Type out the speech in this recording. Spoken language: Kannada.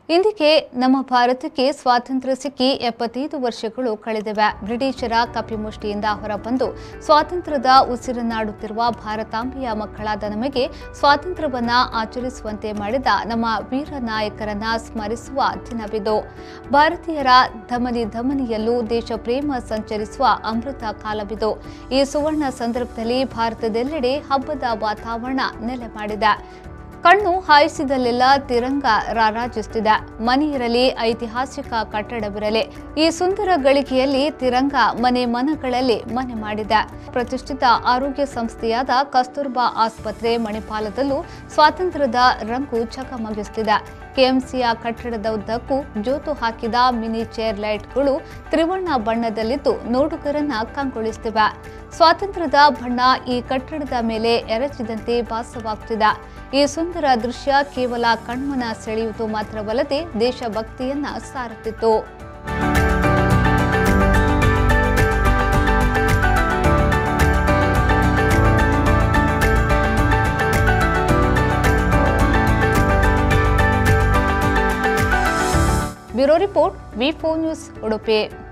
ಇಂದಿಗೆ ನಮ್ಮ ಭಾರತಕ್ಕೆ ಸ್ವಾತಂತ್ರ್ಯ ಸಿಕ್ಕಿ ಎಪ್ಪತ್ತೈದು ವರ್ಷಗಳು ಕಳೆದಿವೆ ಬ್ರಿಟಿಷರ ಕಪಿಮುಷ್ಟಿಯಿಂದ ಹೊರಬಂದು ಸ್ವಾತಂತ್ರ್ಯದ ಉಸಿರನ್ನಾಡುತ್ತಿರುವ ಭಾರತಾಂಬೆಯ ಮಕ್ಕಳಾದ ನಮಗೆ ಸ್ವಾತಂತ್ರ್ಯವನ್ನ ಆಚರಿಸುವಂತೆ ಮಾಡಿದ ನಮ್ಮ ವೀರ ನಾಯಕರನ್ನ ಸ್ಮರಿಸುವ ದಿನವಿದು ಭಾರತೀಯರ ಧಮನಿ ಧಮನಿಯಲ್ಲೂ ದೇಶ ಪ್ರೇಮ ಸಂಚರಿಸುವ ಅಮೃತ ಕಾಲವಿದು ಈ ಸುವರ್ಣ ಸಂದರ್ಭದಲ್ಲಿ ಭಾರತದೆಲ್ಲೆಡೆ ಹಬ್ಬದ ವಾತಾವರಣ ನೆಲೆ ಮಾಡಿದೆ ಕಣ್ಣು ಹಾಯಿಸಿದಲ್ಲೆಲ್ಲ ತಿರಂಗ ರಾರಾಜಿಸುತ್ತಿದೆ ಮನೆಯಿರಲಿ ಐತಿಹಾಸಿಕ ಕಟ್ಟಡವಿರಲಿ ಈ ಸುಂದರ ಗಳಿಗೆಯಲ್ಲಿ ತಿರಂಗ ಮನೆ ಮನಗಳಲ್ಲಿ ಮನೆ ಮಾಡಿದೆ ಪ್ರತಿಷ್ಠಿತ ಆರೋಗ್ಯ ಸಂಸ್ಥೆಯಾದ ಕಸ್ತೂರ್ಬಾ ಆಸ್ಪತ್ರೆ ಮಣಿಪಾಲದಲ್ಲೂ ಸ್ವಾತಂತ್ರ್ಯದ ರಂಗು ಚಕಮಗಿಸುತ್ತಿದೆ ಕೆಎಂಸಿಯ ಕಟ್ಟಡದ ಉದ್ದಕ್ಕೂ ಜೋತು ಹಾಕಿದ ಮಿನಿ ಚೇರ್ ಲೈಟ್ಗಳು ತ್ರಿವರ್ಣ ಬಣ್ಣದಲ್ಲಿದ್ದು ನೋಡುಗರನ್ನ ಕಂಗೊಳಿಸುತ್ತಿವೆ ಸ್ವಾತಂತ್ರ್ಯದ ಬಣ್ಣ ಈ ಕಟ್ಟಡದ ಮೇಲೆ ಎರಚಿದಂತೆ ಭಾಸವಾಗುತ್ತಿದೆ ಈ ಸುಂದರ ದೃಶ್ಯ ಕೇವಲ ಕಣ್ಮನ ಸೆಳೆಯುವುದು ಮಾತ್ರವಲ್ಲದೆ ದೇಶಭಕ್ತಿಯನ್ನ ಸಾರುತ್ತಿತ್ತು bureau report V four news Udupi